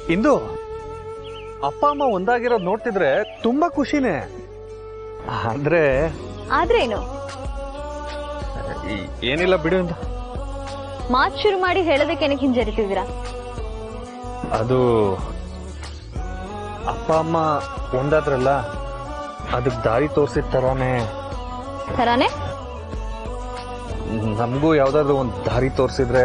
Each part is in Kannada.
ಇಂದು ಅಪ್ಪ ಅಮ್ಮ ಒಂದಾಗಿರೋದ್ ನೋಡ್ತಿದ್ರೆ ತುಂಬಾ ಖುಷಿನೇ ಅಂದ್ರೆ ಆದ್ರೇನು ಈ- ಏನಿಲ್ಲ ಬಿಡು ಇಂದು ಮಾತ್ ಶುರು ಮಾಡಿ ಹೇಳೋದಕ್ಕೆ ಏನಕ್ಕೆ ಹಿಂಜರಿತಿದ್ದೀರಾ ಅದು ಅಪ್ಪ ಅಮ್ಮ ಒಂದಾದ್ರಲ್ಲ ಅದಕ್ ದಾರಿ ತೋರ್ಸಿದ ತರಾನೇ ತರಾನೇ ನಮಗೂ ಯಾವ್ದಾದ್ರು ಒಂದ್ ದಾರಿ ತೋರ್ಸಿದ್ರೆ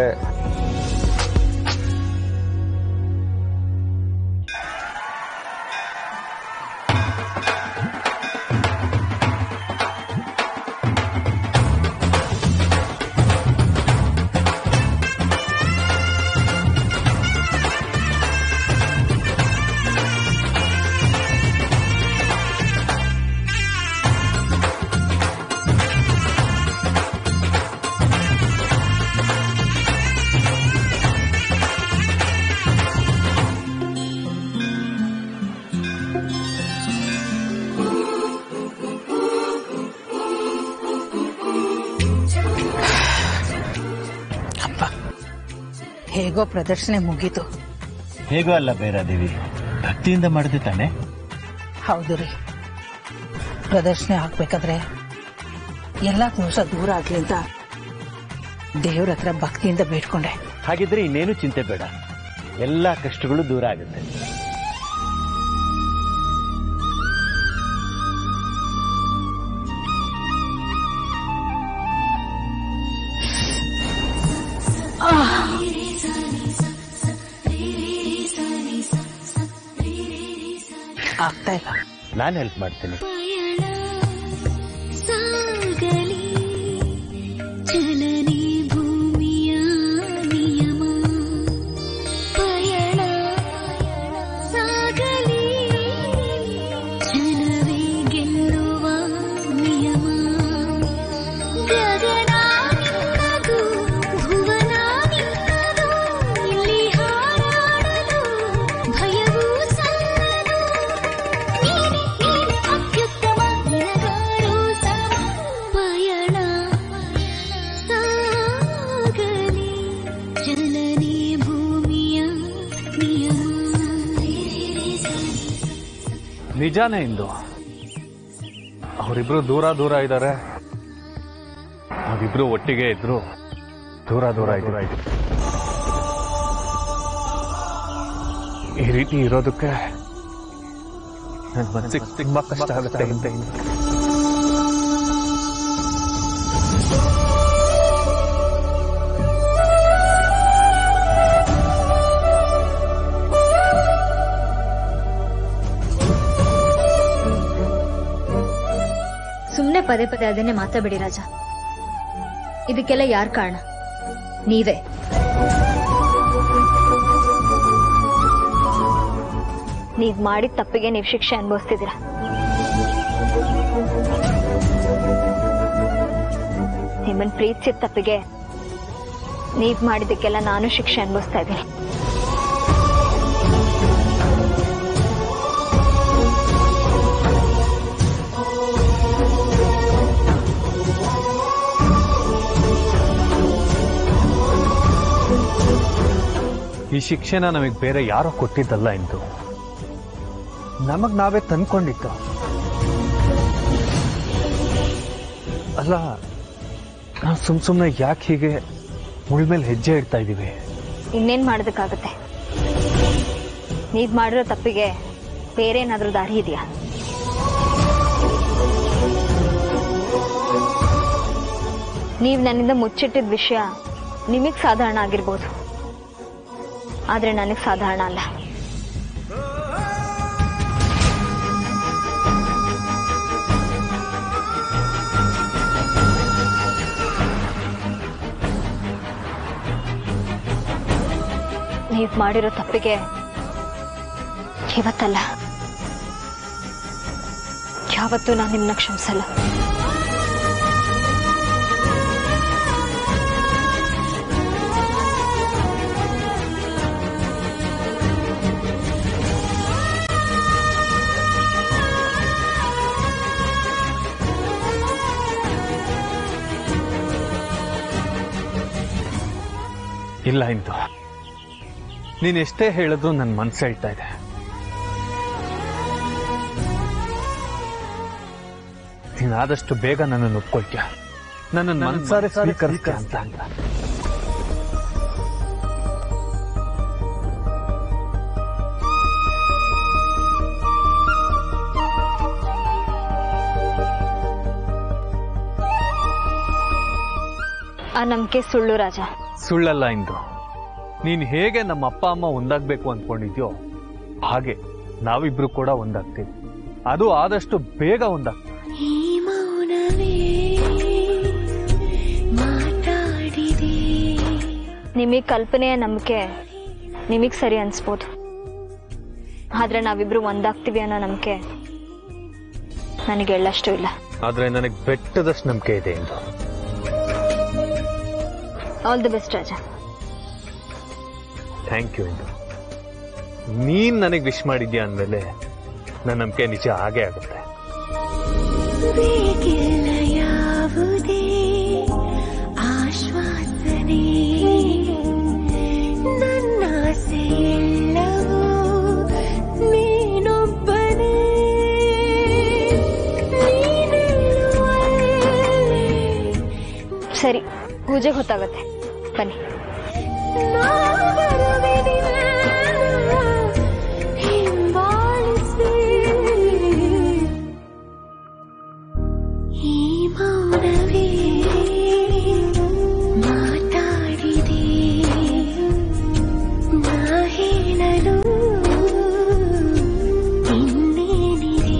ಹೇಗೋ ಪ್ರದರ್ಶನ ಮುಗೀತು ಹೇಗೂ ಅಲ್ಲ ಭೈರಾದೇವಿ ಭಕ್ತಿಯಿಂದ ಮಾಡಿದೆ ತಾನೆ ಹೌದು ರೀ ಪ್ರದರ್ಶನ ಹಾಕ್ಬೇಕಾದ್ರೆ ಎಲ್ಲಾ ದೋಷ ದೂರ ಆಗ್ಲಿ ಅಂತ ದೇವ್ರ ಹತ್ರ ಭಕ್ತಿಯಿಂದ ಬೇಡ್ಕೊಂಡೆ ಹಾಗಿದ್ರೆ ಇನ್ನೇನು ಚಿಂತೆ ಬೇಡ ಎಲ್ಲಾ ಕಷ್ಟಗಳು ದೂರ ಆಗುತ್ತೆ ಆಗ್ತಾ ಇಲ್ಲ ನಾನು ಹೆಲ್ಪ್ ಮಾಡ್ತೀನಿ ಸಾಗಲಿ ಚಲನೆ ಭೂಮಿಯ ನಿಯಮ ಪಯಣ ಸಾಗಲಿ ಕ್ಷಣವೇ ಗೆಲ್ಲುವ ನಿಯಮ ಗಗನ ನಿನ್ನದು ಭುವನ ನಿನ್ನದು ಇಲ್ಲಿ ಹಾರಾಡಲು ಭಯವೂ ಸಲ್ಲದು ನೀನೆ ನೀನೆ ಅತ್ಯುತ್ತಮ ನಿನಗಾರು ಸಮ ಪಯಣ ಸಾಗಲಿ ಚಲನೆ ಭೂಮಿಯ ನಿಯಮ ನಿಜಾನೇ ಇಂದು ಅವರಿಬ್ರು ದೂರ ದೂರ ಇದ್ದಾರೆ ನಾವಿಬ್ರು ಒಟ್ಟಿಗೆ ಇದ್ರು ದೂರ ದೂರ ಇದ್ರು ಈ ರೀತಿ ಇರೋದಕ್ಕೆ ನನ್ನ ಮನಸ್ಸಿಗೆ ತುಂಬಾ ಕಷ್ಟ ಆಗುತ್ತೆ ಇಂದ ಇಂದ. ಸುಮ್ನೆ ಪದೇ ಪದೇ ಅದನ್ನೇ ಮಾತಾಡಬೇಡಿ ರಾಜ ಇದಕ್ಕೆಲ್ಲ ಯಾರ್ ಕಾರಣ ನೀವೇ ನೀವ್ ಮಾಡಿದ ತಪ್ಪಿಗೆ ನೀವ್ ಶಿಕ್ಷೆ ಅನುಭವಿಸ್ತಿದ್ದೀರಾ ನಿಮ್ಮನ್ ಪ್ರೀತಿಸಿದ ತಪ್ಪಿಗೆ ನೀವ್ ಮಾಡಿದ್ದಕ್ಕೆಲ್ಲ ನಾನು ಶಿಕ್ಷೆ ಅನುಭವಿಸ್ತಾ ಇದ್ದೀನಿ ಈ ಶಿಕ್ಷೆನ ನಮಗೆ ಬೇರೆ ಯಾರೋ ಕೊಟ್ಟಿದ್ದಲ್ಲ ಇಂದು ನಮಗ್ ನಾವೇ ತಂದ್ಕೊಂಡಿದ್ದು ಅಲ್ಲ ನಾವು ಸುಮ್ ಸುಮ್ನೆ ಯಾಕೆ ಹೀಗೆ ಮುಳ್ ಮೇಲೆ ಹೆಜ್ಜೆ ಇಡ್ತಾ ಇದೀವಿ ಇನ್ನೇನ್ ಮಾಡೋದಕ್ಕಾಗತ್ತೆ ನೀವ್ ಮಾಡಿರೋ ತಪ್ಪಿಗೆ ಬೇರೆ ಏನಾದ್ರೂ ದಾರಿ ಇದೆಯಾ ನೀವ್ ನನ್ನಿಂದ ಮುಚ್ಚಿಟ್ಟಿದ ವಿಷಯ ನಿಮಗ್ ಸಾಧಾರಣ ಆಗಿರ್ಬೋದು ಆದ್ರೆ ನನಗ್ ಸಾಧಾರಣ ಅಲ್ಲ ನೀವ್ ಮಾಡಿರೋ ತಪ್ಪಿಗೆ ಇವತ್ತಲ್ಲ ಯಾವತ್ತೂ ನಾನು ನಿಮ್ಮನ್ನ ಕ್ಷಮಿಸಲ್ಲ ಇಲ್ಲ ಇಂದು ನೀನ್ ಎಷ್ಟೇ ಹೇಳಿದ್ರು ನನ್ನ ಮನ್ಸು ಹೇಳ್ತಾ ಇದೆ ನೀನ್ ಆದಷ್ಟು ಬೇಗ ನನ್ನನ್ನು ಒಪ್ಕೊಳ್ತೀಯ ನನ್ನ ಮನ್ಸಾರೆ ಸ್ವೀಕರಿಸ್ತೀಯ ಅಂತ ಅಂತ ಆ ನಂಬಿಕೆ ಸುಳ್ಳು ರಾಜ ಸುಳ್ಳಲ್ಲ ಇಂದು ನೀನ್ ಹೇಗೆ ನಮ್ಮ ಅಪ್ಪ ಅಮ್ಮ ಒಂದಾಗ್ಬೇಕು ಅನ್ಕೊಂಡಿದ್ಯೋ ಹಾಗೆ ನಾವಿಬ್ರು ಕೂಡ ಒಂದಾಗ್ತೀವಿ ಅದು ಆದಷ್ಟು ಬೇಗ ಒಂದಾಗ್ತೀವಿ ಈ ಮೌನವೇ ಮಾತಾಡಿದೆ ನಿಮಗ್ ಕಲ್ಪನೆಯ ನಂಬಿಕೆ ನಿಮಗ್ ಸರಿ ಅನ್ಸ್ಬೋದು ಆದ್ರೆ ನಾವಿಬ್ರು ಒಂದಾಗ್ತೀವಿ ಅನ್ನೋ ನಂಬಿಕೆ ನನಗೆ ಎಳ್ಳಷ್ಟು ಇಲ್ಲ ಆದ್ರೆ ನನಗೆ ಬೆಟ್ಟದಷ್ಟು ನಂಬಿಕೆ ಇದೆ ಇಂದು all the best Raja thank you ಇಂದು ನೀನ್ ನನಗೆ ವಿಶ್ ಮಾಡಿದ್ಯಾ ಅಂದಮೇಲೆ ನನ್ನ ನಂಬಿಕೆ ನಿಜ ಹಾಗೆ ಆಗುತ್ತೆ ಬೇಕಿಲ್ಲ ಯಾವುದೇ ಆಶ್ವಾಸನೆ ನನ್ನ ಆಸೆಯೆಲ್ಲವೂ ನೀನೊಬ್ಬನೇ ನೀನಿರುವಲ್ಲೇ ಸರಿ ಪೂಜೆಗೆ ಹೊತ್ತಾಗತ್ತೆ ಬನ್ನಿ ಈ ಮೌನವೇ ಮಾತಾಡಿದೆ ನಾ ಹೇಳಲು ಇನ್ನೇನಿದೆ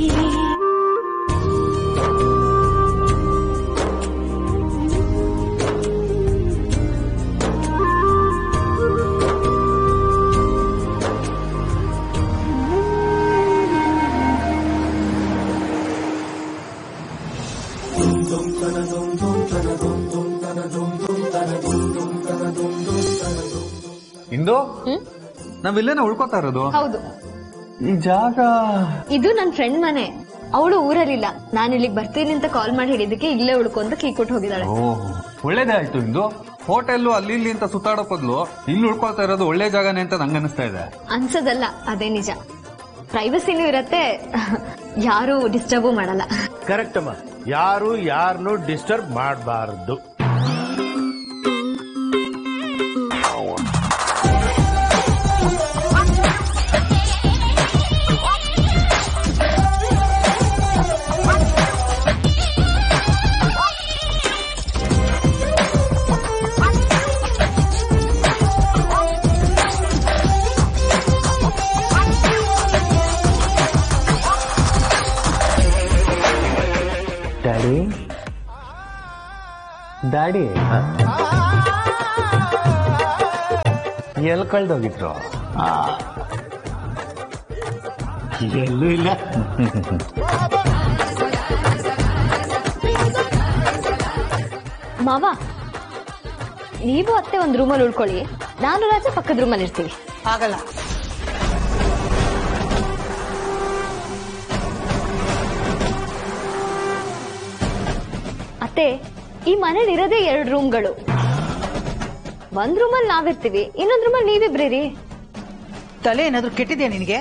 ಇಂದು ನಾವಿಲ್ಲೇನ ಉಳ್ಕೋತಾ ಇರೋದು ಹೌದು ಈ ಜಾಗ ಇದು ನನ್ನ ಫ್ರೆಂಡ್ ಮನೆ ಅವಳು ಊರಲ್ಲಿಲ್ಲ ನಾನು ಇಲ್ಲಿಗೆ ಬರ್ತೀನಿ ಅಂತ ಕಾಲ್ ಮಾಡಿ ಹೇಳಿದಕ್ಕೆ ಇಲ್ಲೇ ಉಳ್ಕೊಂತ ಕೀ ಕೊಟ್ಟು ಹೋಗಿದ್ದಾಳೆ ಓಹ್ ಒಳ್ಳೇದೇ ಆಯ್ತು ಇಂದು ಹೋಟೆಲ್ ಅಲ್ಲಿ ಇಲ್ಲಿ ಅಂತ ಸುತ್ತಾಡೋ ಬದಲು ಇಲ್ಲಿ ಉಳ್ಕೊಳ್ತಾ ಇರೋದು ಒಳ್ಳೆ ಜಾಗನೇ ಅಂತ ನಂಗೆ ಅನಿಸ್ತಾ ಇದೆ ಅನ್ಸೋದಲ್ಲ ಅದೇ ನಿಜ ಪ್ರೈವಸಿನೂ ಇರತ್ತೆ ಯಾರು ಡಿಸ್ಟರ್ಬು ಮಾಡಲ್ಲ ಕರೆಕ್ಟ್ ಅಮ್ಮ ಯಾರು ಯಾರನ್ನು ಡಿಸ್ಟರ್ಬ್ ಮಾಡಬಾರ್ದು ಡ್ಯಾಡಿ ಡ್ಯಾಡಿ ಎಲ್ಲಿ ಕಳ್ದೋಗಿದ್ರು ಎಲ್ಲೂ ಇಲ್ಲ ಮಾವ ನೀವು ಅತ್ತೆ ಒಂದ್ ರೂಮಲ್ಲಿ ಉಳ್ಕೊಳ್ಳಿ ನಾನು ರಾಜ ಪಕ್ಕದ ರೂಮಲ್ಲಿ ಇರ್ತೀವಿ ಆಗಲ್ಲ ಅತ್ತೆ ಈ ಮನೇಲಿ ಇರೋದೇ ಎರಡು ರೂಮ್ಗಳು ಒಂದ್ ರೂಮಲ್ಲಿ ನಾವಿರ್ತೀವಿ ಇನ್ನೊಂದ್ ರೂಮಲ್ಲಿ ನೀವಿಬ್ರಿ ತಲೆ ಏನಾದ್ರು ಕೆಟ್ಟಿದ್ಯಾ ನಿನಗೆ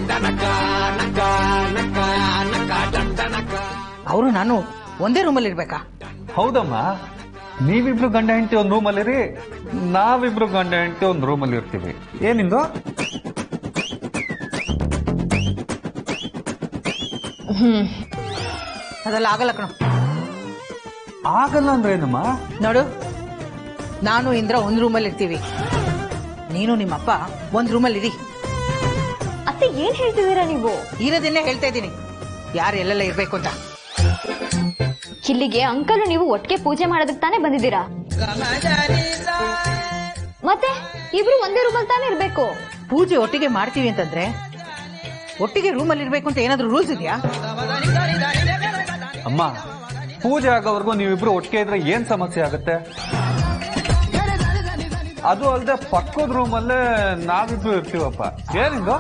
ಅವರು ನಾನು ಒಂದೇ ರೂಮಲ್ಲಿ ಇರ್ಬೇಕಾ ಹೌದಮ್ಮ ನೀವಿಬ್ರು ಗಂಡ ಹೆಂಡತಿ ಒಂದ್ ರೂಮಲ್ಲಿರಿ ನಾವಿಬ್ರು ಗಂಡ ಹೆಂಡತಿ ಒಂದ್ ರೂಮಲ್ಲಿ ಇರ್ತೀವಿ ಏನಿಂದು ಹ್ಮ್ ಅದೆಲ್ಲ ಆಗಲ್ಲ ಕಣ ಆಗಲ್ಲ ಅಂದ್ರೆ ಏನಮ್ಮ ನೋಡು ನಾನು ಇಂದ್ರ ಒಂದ್ ರೂಮಲ್ಲಿ ಇರ್ತೀವಿ ನೀನು ನಿಮ್ಮಪ್ಪ ಒಂದ್ ರೂಮಲ್ಲಿ ಇರಿ ಅತ್ತೆ ಏನ್ ಹೇಳ್ತಿದ್ದೀರಾ ನೀವು ಇರೋದನ್ನೇ ಹೇಳ್ತಾ ಇದ್ದೀನಿ ಯಾರು ಎಲ್ಲೆಲ್ಲ ಇರ್ಬೇಕು ಅಂತ ಇಲ್ಲಿಗೆ ಅಂಕಲು ನೀವು ಒಟ್ಟಿಗೆ ಪೂಜೆ ಮಾಡೋದಕ್ಕೆ ತಾನೇ ಬಂದಿದ್ದೀರಾ ಮತ್ತೆ ಇಬ್ರು ಒಂದೇ ರೂಮಲ್ಲಿ ತಾನೇ ಇರ್ಬೇಕು ಪೂಜೆ ಒಟ್ಟಿಗೆ ಮಾಡ್ತೀವಿ ಅಂತಂದ್ರೆ ಒಟ್ಟಿಗೆ ರೂಮಲ್ಲಿ ಇರ್ಬೇಕು ಅಂತ ಏನಾದ್ರೂ ರೂಲ್ಸ್ ಇದೆಯಾ ಅಮ್ಮ ಪೂಜೆ ಆಗೋವರೆಗೂ ನೀವಿಬ್ರು ಒಟ್ಟಿಗೆ ಇದ್ರೆ ಏನ್ ಸಮಸ್ಯೆ ಆಗುತ್ತೆ ಅದು ಅಲ್ಲದೆ ಪಕ್ಕದ ರೂಮಲ್ಲೇ ನಾವಿಬ್ರು ಇರ್ತೀವಪ್ಪ ಏನಿಂದು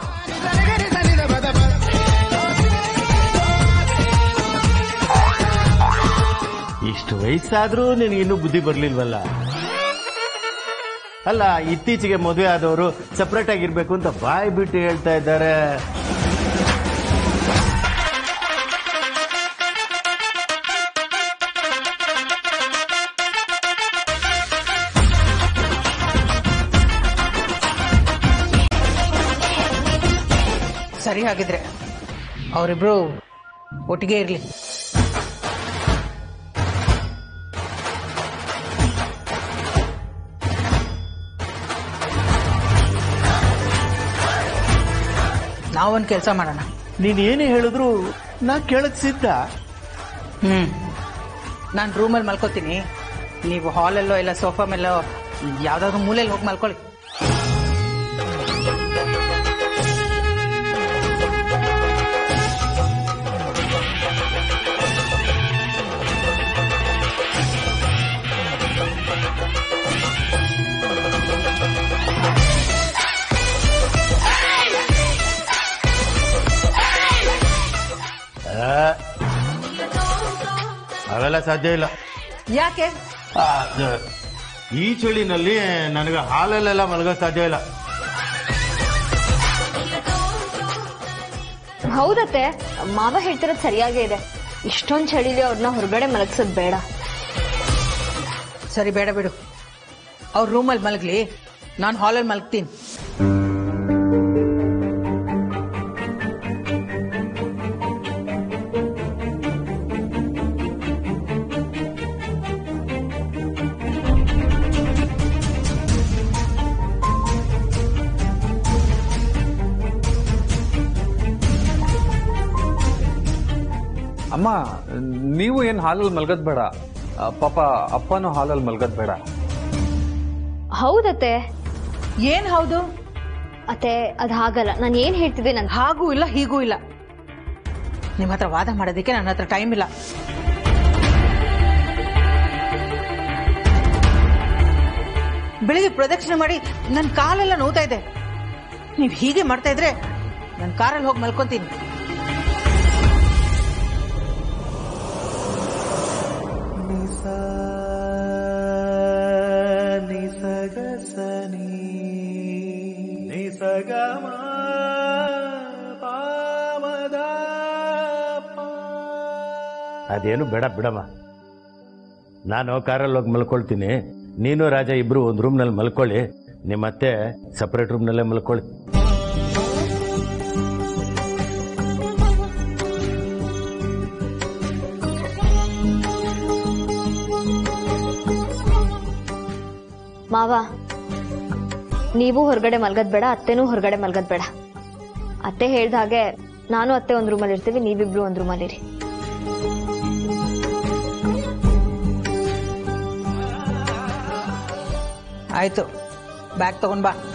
ಇಷ್ಟು ವಯಸ್ಸಾದ್ರೂ ನಿನಗಿನ್ನೂ ಬುದ್ಧಿ ಬರ್ಲಿಲ್ವಲ್ಲ ಅಲ್ಲ ಇತ್ತೀಚೆಗೆ ಮದುವೆ ಆದವರು ಸಪ್ರೇಟ್ ಆಗಿರ್ಬೇಕು ಅಂತ ಬಾಯ್ ಬಿಟ್ಟು ಹೇಳ್ತಾ ಇದ್ದಾರೆ ಸರಿ ಹಾಗಿದ್ರೆ ಅವರಿಬ್ರು ಒಟ್ಟಿಗೆ ಇರ್ಲಿ ನಾವೊಂದು ಕೆಲಸ ಮಾಡೋಣ ನೀನ್ ಏನೇ ಹೇಳಿದ್ರು ನಾ ಕೇಳಕ್ ಸಿದ್ಧ ಹ್ಮ್ ನಾನು ರೂಮಲ್ಲಿ ಮಲ್ಕೋತೀನಿ ನೀವು ಹಾಲಲ್ಲೋ ಇಲ್ಲ ಸೋಫಾ ಮೇಲೋ ಯಾವ್ದಾದ್ರು ಮೂಲೆಯಲ್ಲಿ ಹೋಗಿ ಮಲ್ಕೊಳ್ಳಿ ಆ, ಅವೆಲ್ಲ ಸಾಧ್ಯ ಇಲ್ಲ ಯಾಕೆ ಆ, ಅದು, ಈ ಚಳಿನಲ್ಲಿ ನನಗೆ ಹಾಲಲ್ಲೆಲ್ಲ ಮಲಗೋ ಸಾಧ್ಯ ಇಲ್ಲ ಹೌದತ್ತೆ ಮಾವ ಹೇಳ್ತಿರೋದು ಸರಿಯಾಗೇ ಇದೆ ಇಷ್ಟೊಂದ್ ಚಳಿಲಿ ಅವ್ರನ್ನ ಹೊರಗಡೆ ಮಲಗ್ಸೋದ್ ಬೇಡ ಸರಿ ಬೇಡ ಬಿಡು ಅವ್ರ ರೂಮಲ್ಲಿ ಮಲಗ್ಲಿ ನಾನು ಹಾಲಲ್ಲಿ ಮಲಗ್ತೀನಿ ಅಮ್ಮ ನೀವು ಏನ್ ಹಾಲಲ್ಲಿ ಮಲ್ಗದ್ ಬೇಡ ಆ, ಪಾಪ ಅಪ್ಪನೂ ಹಾಲಲ್ಲಿ ಮಲ್ಗದ್ ಬೇಡ ಹೌದತ್ತೆ ಏನ್ ಹೌದು ಅತ್ತೆ ಅದ್ ಹಾಗಲ್ಲ ನಾನು ಏನ್ ಹೇಳ್ತಿದ್ದೆ ನನ್ ಹಾಗೂ ಇಲ್ಲ ಹೀಗೂ ಇಲ್ಲ ನಿಮ್ಮ ಹತ್ರ ವಾದ ಮಾಡೋದಕ್ಕೆ ನನ್ನ ಹತ್ರ ಟೈಮ್ ಇಲ್ಲ ಬೆಳಿಗ್ಗೆ ಪ್ರದಕ್ಷಿಣೆ ಮಾಡಿ ನನ್ನ ಕಾಲೆಲ್ಲ ನೋವ್ತಾ ಇದೆ ನೀವು ಹೀಗೆ ಮಾಡ್ತಾ ಇದ್ರೆ ನನ್ನ ಕಾರಲ್ಲಿ ಹೋಗಿ ಮಲ್ಕೊಂತೀನಿ ಅದೇನು ಬೇಡ ಬಿಡಮ್ಮ ನಾನು ಕಾರಲ್ಲಿ ಹೋಗಿ ಮಲ್ಕೊಳ್ತೀನಿ ನೀನು ರಾಜ ಇಬ್ರು ಒಂದು ರೂಮ್ನಲ್ಲಿ ಮಲ್ಕೊಳ್ಳಿ ನಿಮ್ಮತ್ತೆ ಸಪ್ರೇಟ್ ರೂಮ್ನಲ್ಲೇ ಮಲ್ಕೊಳ್ಳಿ ಮಾವ ನೀವು ಹೊರಗಡೆ ಮಲ್ಗದ್ ಬೇಡ ಅತ್ತೆನೂ ಹೊರಗಡೆ ಮಲ್ಗದ್ ಬೇಡ ಅತ್ತೆ ಹೇಳ್ದ ಹಾಗೆ ನಾನು ಅತ್ತೆ ಒಂದ್ ರೂಮಲ್ಲಿ ಇರ್ತೀವಿ ನೀವಿಬ್ರು ಒಂದ್ ರೂಮಲ್ಲಿ ಇರಿ ಆಯ್ತು ಬ್ಯಾಗ್ ತಗೊಂಡ್ ಬಾ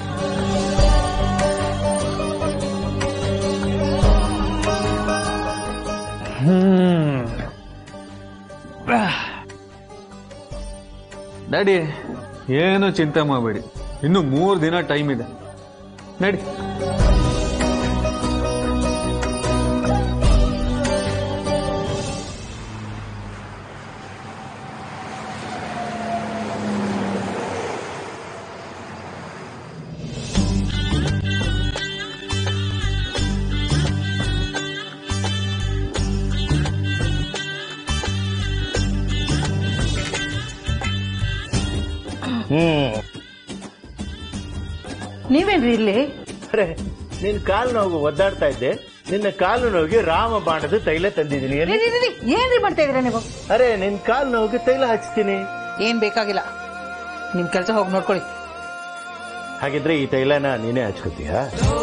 ಡ್ಯಾಡಿ ಏನು ಚಿಂತೆ ಮಾಡಬೇಡಿ ಇನ್ನು ಮೂರು ದಿನ ಟೈಮ್ ಇದೆ ನಡಿ ಹ್ಮ್ ನೀವೇನ್ರಿ ಇಲ್ಲಿ ಅರೆ ನಿನ್ ಕಾಲು ನೋವು ಒದ್ದಾಡ್ತಾ ಇದ್ದೆ ನಿನ್ನ ಕಾಲು ನೋವಿಗೆ ರಾಮ ಬಾಣದ ತೈಲ ತಂದಿದ್ದೀನಿ ರೀ, ರೀ, ರೀ, ರೀ, ಏನ್ರಿ ಮಾಡ್ತಾ ಇದೀರ ನೀವು ಅರೆ ನಿನ್ ಕಾಲು ನೋವಿಗೆ ತೈಲ ಹಚ್ತೀನಿ ಏನ್ ಬೇಕಾಗಿಲ್ಲ ನಿಮ್ ಕೆಲಸ ಹೋಗಿ ನೋಡ್ಕೊಳ್ಳಿ ಹಾಗಿದ್ರೆ ಈ ತೈಲನ ನೀನೇ ಹಚ್ಕೋತೀಯಾ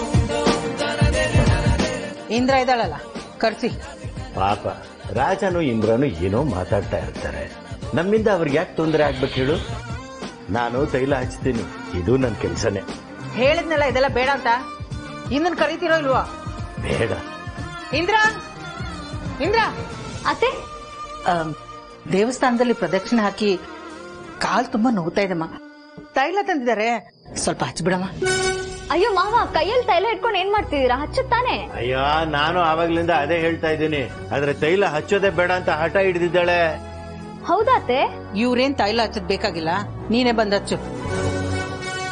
ಇಂದ್ರ ಇದ್ದಾಳಲ್ಲ ಕರ್ಸಿ ಪಾಪ ರಾಜನು ಇಂದ್ರನು ಏನೋ ಮಾತಾಡ್ತಾ ಇರ್ತಾರೆ ನಮ್ಮಿಂದ ಅವ್ರಿಗೆ ಯಾಕೆ ತೊಂದರೆ ಆಗ್ಬೇಕು ಹೇಳು ನಾನು ತೈಲ ಹಚ್ತೀನಿ ಇದು ನನ್ನ ಕೆಲಸನೇ ಹೇಳಿದ್ನಲ್ಲ ಇದೆಲ್ಲ ಬೇಡ ಅಂತ ಇನ್ನನ್ ಕರಿತೀರೋ ಇಲ್ವಾ ಬೇಡ ಇಂದ್ರ ಇಂದ್ರ ಅತ್ತೆ ಆಮ್, ದೇವಸ್ಥಾನದಲ್ಲಿ ಪ್ರದಕ್ಷಿಣೆ ಹಾಕಿ ಕಾಲ್ ತುಂಬಾ ನೋವ್ತಾ ಇದೆಮ್ಮ ತೈಲ ತಂದಿದ್ದಾರೆ ಸ್ವಲ್ಪ ಹಚ್ಬಿಡಮ್ಮ ಅಯ್ಯೋ ಮಾವ ಕೈಯಲ್ಲಿ ತೈಲ ಇಟ್ಕೊಂಡು ಏನ್ ಮಾಡ್ತಿದೀರಾ ಹಚ್ಚುತ್ತಾನೆ ಅಯ್ಯೋ ನಾನು ಆವಾಗ್ಲಿಂದ ಅದೇ ಹೇಳ್ತಾ ಇದ್ದೀನಿ ಆದ್ರೆ ತೈಲ ಹಚ್ಚೋದೇ ಬೇಡ ಅಂತ ಹಠ ಹಿಡಿದಿದ್ದಾಳೆ ಹೌದಾ ಅತ್ತೆ ಇವ್ರೇನ್ ತೈಲ ಹಚ್ಚದ್ ಬೇಕಾಗಿಲ್ಲ ನೀನೇ ಬಂದ್ ಹಚ್ಚು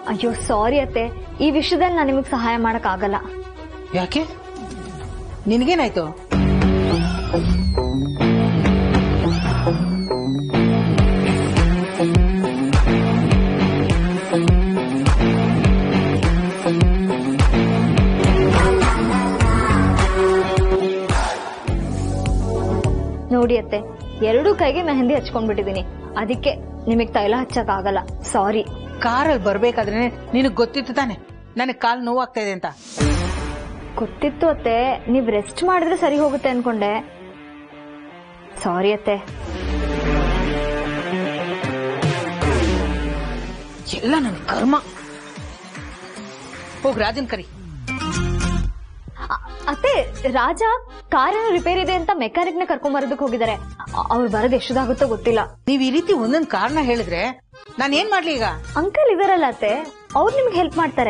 ಅಯ್ಯೋ ಸಾರಿ ಅತ್ತೆ ಈ ವಿಷಯದಲ್ಲಿ ನಾನು ನಿಮಗೆ ಸಹಾಯ ಮಾಡಕ್ ಆಗಲ್ಲ ಯಾಕೆ ನಿನಗೇನಾಯ್ತು ನೋಡಿ ಅತ್ತೆ ಎರಡೂ ಕೈಗೆ ಮೆಹಂದಿ ಹಚ್ಕೊಂಡ್ಬಿಟ್ಟಿದೀನಿ ಅದಕ್ಕೆ ನಿಮಗೆ ತೈಲ ಹಚ್ಚಕ್ ಆಗಲ್ಲ ಸಾರಿ ಕಾರಲ್ಲಿ ಬರ್ಬೇಕಾದ್ರೆ ನಿನಗ್ ಗೊತ್ತಿತ್ತು ತಾನೆ ನನಗ್ ಕಾಲ್ ನೋವಾಗ್ತಾ ಇದೆ ಅಂತ ಗೊತ್ತಿತ್ತು ಅತ್ತೆ ನೀವ್ ರೆಸ್ಟ್ ಮಾಡಿದ್ರೆ ಸರಿ ಹೋಗುತ್ತೆ ಅನ್ಕೊಂಡೆ ಸಾರಿ ಅತ್ತೆ ಎಲ್ಲ ನನ್ ಕರ್ಮ ಹೋಗ್ ರಾಜನ್ ಕರಿ ಅ- ಅತ್ತೆ ರಾಜ ಕಾರೇನೋ ರಿಪೇರಿ ಇದೆ ಅಂತ ಮೆಕ್ಯಾನಿಕ್ ನ ಕರ್ಕೊಂಡ್ ಬರೋದಕ್ಕೆ ಹೋಗಿದ್ದಾರೆ ಅವ್ರು ಬರೋದು ಎಷ್ಟದಾಗುತ್ತೋ ಗೊತ್ತಿಲ್ಲ ನೀವ್ ಈ ರೀತಿ ಒಂದೊಂದ್ ಕಾರಣ ಹೇಳಿದ್ರೆ ನಾನ್ ಏನ್ ಮಾಡ್ಲಿ ಈಗ ಅಂಕಲ್ ಇದಾರಲ್ಲ ಅತ್ತೆ ಅವ್ರು ನಿಮ್ಗೆ ಹೆಲ್ಪ್ ಮಾಡ್ತಾರೆ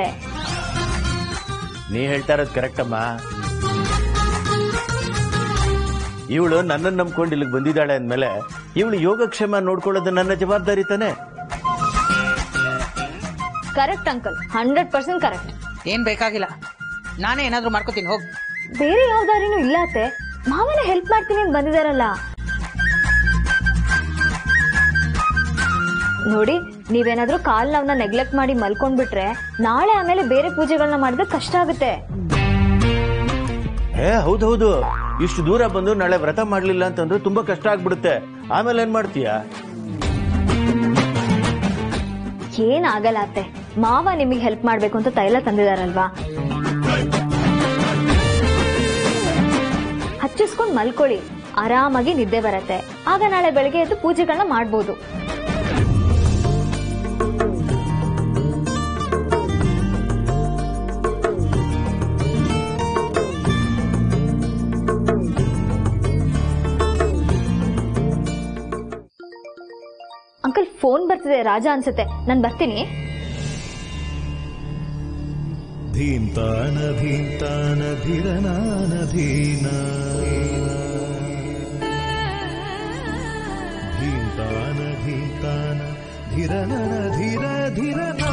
ನೀ ಹೇಳ್ತಾ ಇರೋದು ಕರೆಕ್ಟ್ ಅಮ್ಮ ಇವಳು ನನ್ನನ್ನು ನಂಬ್ಕೊಂಡು ಇಲ್ಲಿಗೆ ಬಂದಿದ್ದಾಳೆ ಅಂದ್ಮೇಲೆ ಇವಳು ಯೋಗಕ್ಷೇಮ ನೋಡ್ಕೊಳ್ಳೋದು ನನ್ನ ಜವಾಬ್ದಾರಿ ತಾನೆ correct uncle hundred percent correct ಏನ್ ಬೇಕಾಗಿಲ್ಲ ನಾನೇ ಏನಾದ್ರೂ ಮಾಡ್ಕೋತೀನಿ ಹೋಗ್ ಬೇರೆ ಯಾವ ದಾರಿನೂ ಇಲ್ಲ ಅತ್ತೆ ಮಾವನ ಹೆಲ್ಪ್ ಮಾಡ್ತೀನಿ ಅಂತ ಬಂದಿದಾರಲ್ಲ ನೋಡಿ ನೀವೇನಾದ್ರೂ ಕಾಲ್ ನಾವ್ನ ನೆಗ್ಲೆಕ್ಟ್ ಮಾಡಿ ಮಲ್ಕೊಂಡ್ಬಿಟ್ರೆ ನಾಳೆ ಆಮೇಲೆ ಬೇರೆ ಪೂಜೆಗಳನ್ನ ಮಾಡಿದ್ರೆ ಕಷ್ಟ ಆಗುತ್ತೆ ಏ ಹೌದೌದು ಇಷ್ಟು ದೂರ ಬಂದು ನಾಳೆ ವ್ರತ ಮಾಡ್ಲಿಲ್ಲ ಅಂತಂದ್ರೆ ತುಂಬಾ ಕಷ್ಟ ಆಗ್ಬಿಡುತ್ತೆ ಆಮೇಲೆ ಏನ್ ಮಾಡ್ತೀಯಾ ಏನಾಗಲ್ಲ ಅತ್ತೆ ಮಾವ ನಿಮಗೆ ಹೆಲ್ಪ್ ಮಾಡ್ಬೇಕು ಅಂತ ತೈಲ ತಂದಿದಾರಲ್ವಾ ಹಚ್ಚಿಸ್ಕೊಂಡ್ ಮಲ್ಕೊಳ್ಳಿ ಆರಾಮಾಗಿ ನಿದ್ದೆ ಬರತ್ತೆ ಆಗ ನಾಳೆ ಬೆಳಗ್ಗೆ ಎದ್ದು ಪೂಜೆಗಳನ್ನ ಮಾಡ್ಬೋದು ಅಂಕಲ್ ಫೋನ್ ಬರ್ತಿದೆ ರಾಜ ಅನ್ಸುತ್ತೆ ನಾನ್ ಬರ್ತೀನಿ धीन्तान भीन्तान धीरनान धीना धीन्तान धीन्तान धीरनन धीर धीरना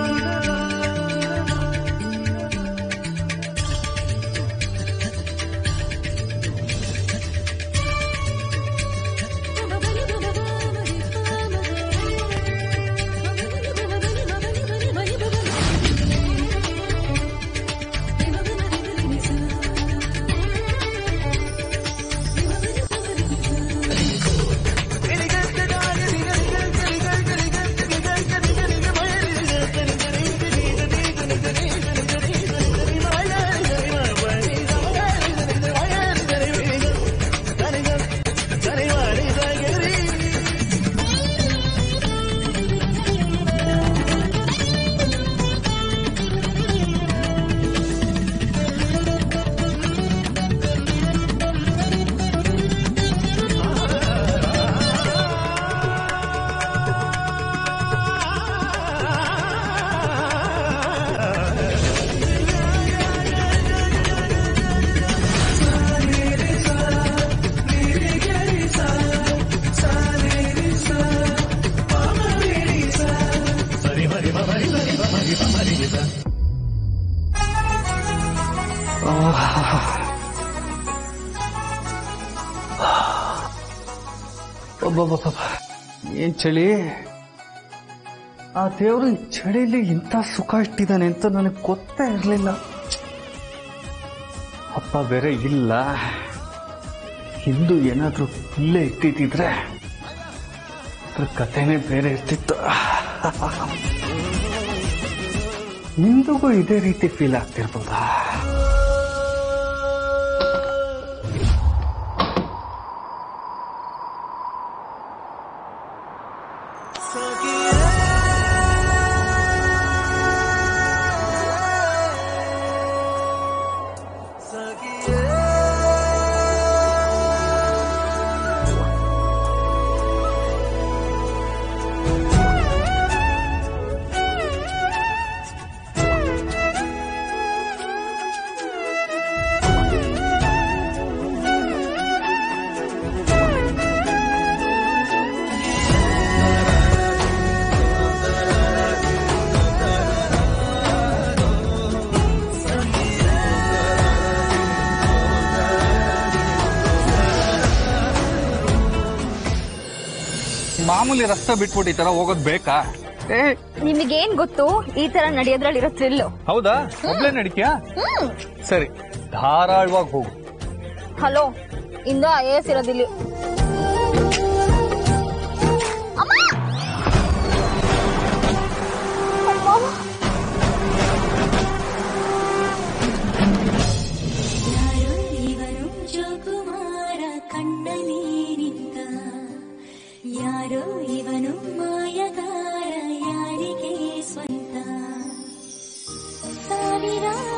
ಒಬ್ಬೊಬ್ಬ ಏನ್ ಚಳಿ ಆ ದೇವರು ಈ ಚಳಿಲಿ ಇಂಥ ಸುಖ ಇಟ್ಟಿದ್ದಾನೆ ಅಂತ ನನಗೆ ಗೊತ್ತೇ ಇರಲಿಲ್ಲ ಅಪ್ಪ ಬೇರೆ ಇಲ್ಲ ಹಿಂದೂ ಏನಾದ್ರೂ ಇಲ್ಲೇ ಇಟ್ಟಿದ್ರೆ ಅದ್ರ ಕಥೆನೇ ಬೇರೆ ಇರ್ತಿತ್ತು ನಿಮ್ದಿಗೂ ಇದೇ ರೀತಿ ಫೀಲ್ ಆಗ್ತಿರ್ಬೋದಾ ಮಾಮೂಲಿ ರಸ್ತೆ ಬಿಟ್ಬಿಟ್ಟು ಈ ತರ ಹೋಗೋದ್ ಬೇಕಾ ಏ ನಿಮಗೇನ್ ಗೊತ್ತು ಈ ತರ ನಡೆಯೋದ್ರಲ್ಲಿರೋ ಥ್ರಿಲ್ಲು ಹೌದಾ ಒಬ್ಳೆ ನಡಿತೀಯಾ ಸರಿ ಧಾರಾಳವಾಗಿ ಹೋಗು ಹಲೋ ಇಂದ ಐ ಎಸ್ ಇರೋದಿಲ್ಲಿ ಯಾರೋ ಇವನು ಜೋಕುಮಾರ ಕಣ್ಣ ನೀರಿದ್ದ ಯಾರೋ ಇವನು ಮಾಯಗಾರ ಯಾರಿಗೆ ಸ್ವಂತ ಸಾವಿರ